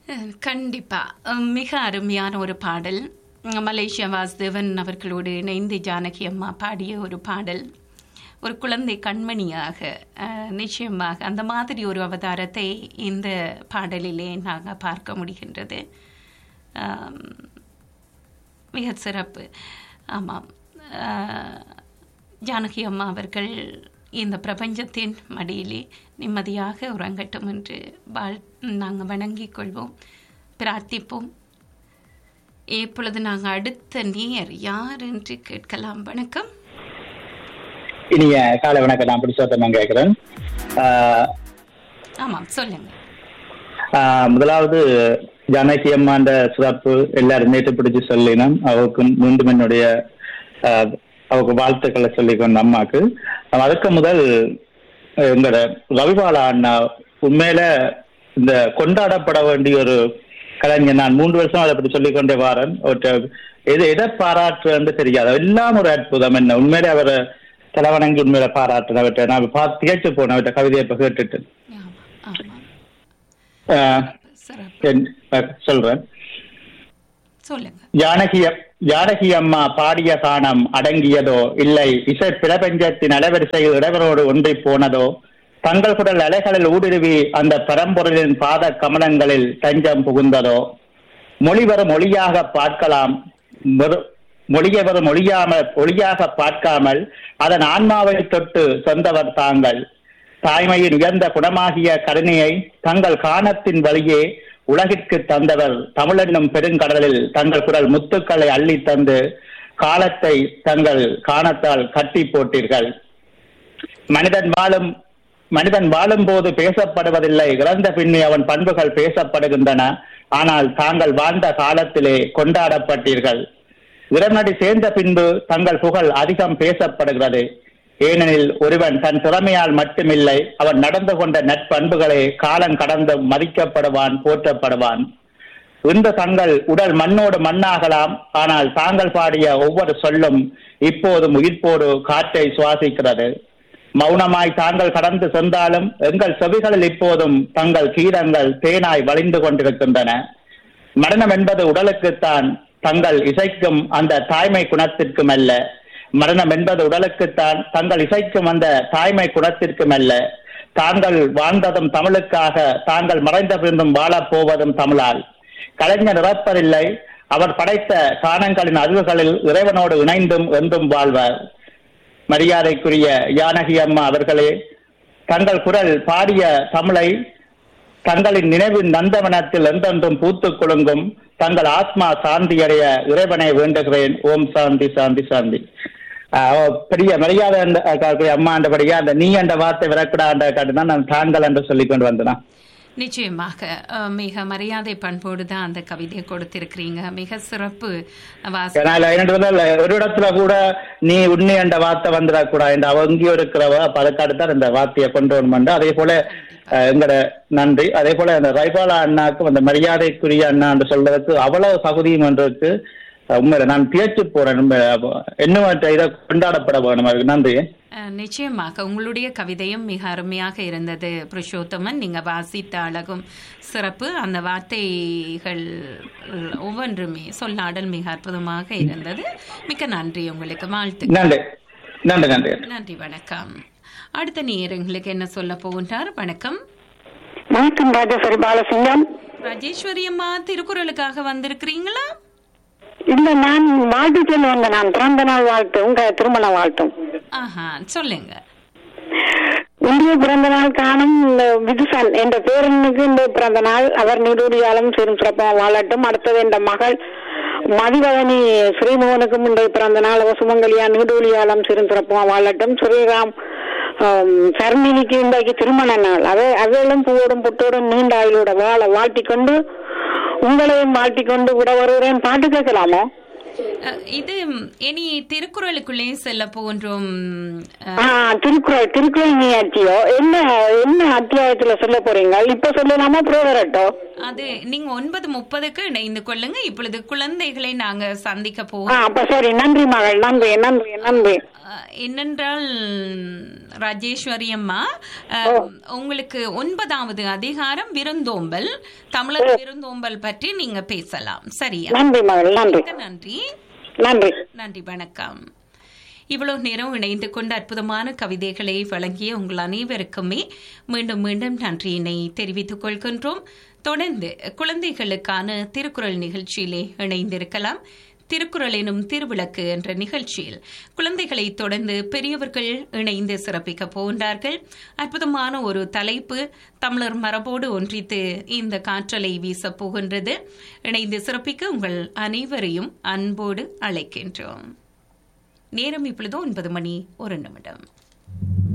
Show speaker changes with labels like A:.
A: அஹ், கண்டிப்பா அஹ், மிக அருமையான ஒரு பாடல் உம், மலேசியா வாசுதேவன் அவர்களோடு இணைந்து ஜானகி அம்மா பாடிய ஒரு பாடல் ஒரு குழந்தை கண்மணியாக அஹ், நிச்சயமாக அந்த மாதிரி ஒரு அவதாரத்தை இந்த பாடலிலே நாங்கள் பார்க்க முடிகின்றது ஆம், மிக சிறப்பு ஆமாம் அஹ், ஜானகி அம்மா அவர்கள் இந்த பிரபஞ்சத்தின் மடியிலே நிம்மதியாக உறங்கட்டும் என்று வாழ் நாங்கள் வணங்கிக் கொள்வோம் பிரார்த்திப்போம் இப்பொழுது நாங்கள் அடுத்த நேர் யார் என்று கேட்கலாம் வணக்கம்
B: இனிய காலை வணக்கம் நான் புருஷோத்தமன் கேட்கிறேன் ஆஹ்
A: ஆமாம் சொல்லுங்க
B: ஆஹ் முதலாவது ஜானகி அம்மாண்ட சிறப்பு எல்லாரும் நேற்று பிடிச்சு சொல்லினோம் அவருக்கு மீண்டும் என்னுடைய ஆஹ் அவருக்கு வாழ்த்துக்களை சொல்லிக்கொண்ட அம்மாக்கு அதுக்கு முதல் அஹ் எங்களோட ரவிபாலா அண்ணா உண்மையில இந்த கொண்டாடப்பட வேண்டிய ஒரு கலைஞர் நான் மூன்று வருஷம் அதை பற்றி சொல்லிக்கொண்டே வாரன் அவற்றை எது எதை பாராட்டுன்னு தெரியாது எல்லாம் ஒரு அற்புதம் என்ன உண்மையிலே அவரை தலைவணங்கி உண்மையில பாராட்டுறேன் அவற்றை நான் பார்த்து திகைச்சு போனேன் அவற்றை கவிதையை இப்ப கேட்டுட்டு
A: ஆமாம் ஆமாம்
B: ஆஹ்
A: சிறப்பு
B: என்- அஹ் சொல்றேன்
A: சொல்லுங்க
B: ஜானகி ஜானகி அம்மா பாடிய கானம் அடங்கியதோ இல்லை இசை பிரபஞ்சத்தின் அலைவரிசையில் இடைவரோடு ஒன்றி போனதோ தங்கள் குடல் அலைகளில் ஊடுருவி அந்த பரம்பொருளின் பாத கமலங்களில் தஞ்சம் புகுந்ததோ மொழி வரும் மொழியாக பார்க்கலாம் வெறு- மொழியை வரும் மொழியாம ஒளியாக பார்க்காமல் அதன் ஆன்மாவை தொட்டு சொந்தவர் தாங்கள் தாய்மையின் உயர்ந்த குணமாகிய கருணையை தங்கள் காணத்தின் வழியே உலகிற்கு தந்தவர் தமிழென்னும் பெருங்கடலில் தங்கள் குரல் முத்துக்களை அள்ளி தந்து காலத்தை தங்கள் காணத்தால் கட்டி போட்டீர்கள் மனிதன் வாழும் மனிதன் வாழும்போது பேசப்படுவதில்லை இறந்த பின்னே அவன் பண்புகள் பேசப்படுகின்றன ஆனால் தாங்கள் வாழ்ந்த காலத்திலே கொண்டாடப்பட்டீர்கள் இறைவனடி சேர்ந்த பின்பு தங்கள் புகழ் அதிகம் பேசப்படுகிறது ஏனெனில் ஒருவன் தன் திறமையால் மட்டுமில்லை அவன் நடந்து கொண்ட நட்பண்புகளே காலம் கடந்து மதிக்கப்படுவான் போற்றப்படுவான் இன்று தங்கள் உடல் மண்ணோடு மண்ணாகலாம் ஆனால் தாங்கள் பாடிய ஒவ்வொரு சொல்லும் இப்போதும் உயிர்ப்போடு காற்றை சுவாசிக்கிறது மௌனமாய் தாங்கள் கடந்து சென்றாலும் எங்கள் செவிகளில் இப்போதும் தங்கள் கீதங்கள் தேனாய் வழிந்து கொண்டிருக்கின்றன மரணம் என்பது உடலுக்குத்தான் தங்கள் இசைக்கும் அந்த தாய்மை குணத்திற்கும் அல்ல மரணம் என்பது உடலுக்குத்தான் தங்கள் இசைக்கும் அந்த தாய்மை குணத்திற்கும் அல்ல தாங்கள் வாழ்ந்ததும் தமிழுக்காக தாங்கள் மறைந்த பின்னும் வாழப் போவதும் தமிழால் கலைஞர் இறப்பதில்லை அவர் படைத்த காணங்களின் அறிவுகளில் இறைவனோடு இணைந்தும் என்றும் வாழ்வார் மரியாதைக்குரிய ஜானகி அம்மா அவர்களே தங்கள் குரல் பாடிய தமிழை தங்களின் நினைவின் நந்தவனத்தில் என்றென்றும் பூத்துக் குலுங்கும் தங்கள் ஆத்மா சாந்தியடைய இறைவனை வேண்டுகிறேன் ஓம் சாந்தி சாந்தி சாந்தி ஆஹ் ஓ, பெரிய மரியாதை அந்த- அஹ் அம்மா ஆண்டபடியா அந்த நீ என்ற வார்த்தை விரக்கூடாண்ட காட்டுதான் நான் தாங்கள் என்று சொல்லிக் கொண்டு வந்தேன்
A: நிச்சயமாக அஹ், மிக மரியாதை பண்போடு தான் அந்த கவிதையை கொடுத்திருக்கிறீங்க மிக சிறப்பு வாசி
B: ஏன்னா இல்ல, என்னட்டு வந்து இல்ல, ஒரு இடத்துல கூட நீ உண்மை என்ற வார்த்தை வந்துடக்கூடாது என்று அவ எங்கேயோ இருக்கிறவ அப்ப அதுக்காக தான் இந்த வார்த்தையை கொண்டு வரணும் அதே போல அஹ், எங்கட நன்றி அதே போல அந்த ரைபாலா அண்ணாக்கும் அந்த மரியாதைக்குரிய அண்ணா என்று சொல்றதுக்கு அவ்வளவு தகுதியும் இருக்கு அஹ், உண்மையில நான் பேச்சு போறேன் உண்மையில. அப்ப இன்னும் மற்ற இதை கொண்டாடப்பட வேணும் அதுக்கு நன்றி
A: அஹ், நிச்சயமாக உங்களுடைய கவிதையும் மிக அருமையாக இருந்தது புருஷோத்தமன் நீங்க வாசித்த அழகும் சிறப்பு அந்த வார்த்தைகள் ஒவ்வொன்றுமே சொல்லாடல் மிக அற்புதமாக இருந்தது மிக்க நன்றி உங்களுக்கு வாழ்த்து
B: நன்றி நன்றி நன்றி
A: நன்றி வணக்கம் அடுத்த நேரங்களுக்கு என்ன சொல்ல போகின்றார் வணக்கம்
C: வணக்கம் ராஜேஸ்வரி பாலசிங்கம்
A: ராஜேஸ்வரி அம்மா திருக்குறளுக்காக வந்திருக்கிறீங்களா
C: இல்ல நான் வாழ்த்து சொல்ல வந்தேன் நான் பிறந்த நாள் வாழ்த்து உங்க திருமண வாழ்த்தும்
A: ஆஹா சொல்லுங்க
C: இந்திய பிறந்த நாள் காணும் இந்த விதுசன் என்ற பேரனுக்கு இந்த பிறந்த நாள் அவர் நீடூழியாலும் சிறும் சிறப்பாக வாழட்டும் அடுத்தது என்ற மகள் மதிவதனி ஸ்ரீமோகனுக்கும் இன்றைய பிறந்த நாள் அவ சுமங்கலியா நீடூழியாலும் சிறும் சிறப்பாக வாழட்டும் ஸ்ரீராம் ஆம், சர்மினிக்கு இன்றைக்கு திருமண நாள் அவை அவைகளும் பூவோடும் புட்டோடும் நீண்ட ஆயுளோட வாழ வாழ்த்திக் கொண்டு உங்களையும் வாழ்த்திக் கொண்டு விட வருகிறேன் பாட்டு கேட்கலாமோ
A: அஹ், இது இனி திருக்குறளுக்குள்ளே செல்ல போன்றோம் அஹ்,
C: ஆ, திருக்குறள் திருக்குறள் நீ அத்தியோ என்ன என்ன அத்தியாயத்துல சொல்ல போறீங்க இப்ப சொல்லலாமா புரோவரட்டோ
A: அது நீங்க ஒன்பது முப்பதுக்கு இணைந்து கொள்ளுங்க இப்பொழுது குழந்தைகளை நாங்க சந்திக்க
C: ஆ
A: போவோம்
C: அப்ப சரி நன்றி மகள் நன்றி நன்றி நன்றி
A: அஹ், என்னென்றால் ராஜேஸ்வரி அம்மா அஹ், உங்களுக்கு ஒன்பதாவது அதிகாரம் விருந்தோம்பல் தமிழர் விருந்தோம்பல் பற்றி நீங்க பேசலாம் சரியா
C: நன்றி மகள் நன்றி
A: மிக்க நன்றி
C: நன்றி
A: நன்றி வணக்கம் இவ்வளவு நேரம் இணைந்து கொண்டு அற்புதமான கவிதைகளை வழங்கிய உங்கள் அனைவருக்குமே மீண்டும் மீண்டும் நன்றியினை தெரிவித்துக் கொள்கின்றோம் தொடர்ந்து குழந்தைகளுக்கான திருக்குறள் நிகழ்ச்சியிலே இணைந்திருக்கலாம் திருக்குறள் எனும் திருவிளக்கு என்ற நிகழ்ச்சியில் குழந்தைகளை தொடர்ந்து பெரியவர்கள் இணைந்து சிறப்பிக்க போகின்றார்கள் அற்புதமான ஒரு தலைப்பு தமிழர் மரபோடு ஒன்றித்து இந்த காற்றலை வீசப் போகின்றது இணைந்து சிறப்பிக்க உங்கள் அனைவரையும் அன்போடு அழைக்கின்றோம் நேரம் இப்பொழுது ஒன்பது மணி ஒரு நிமிடம்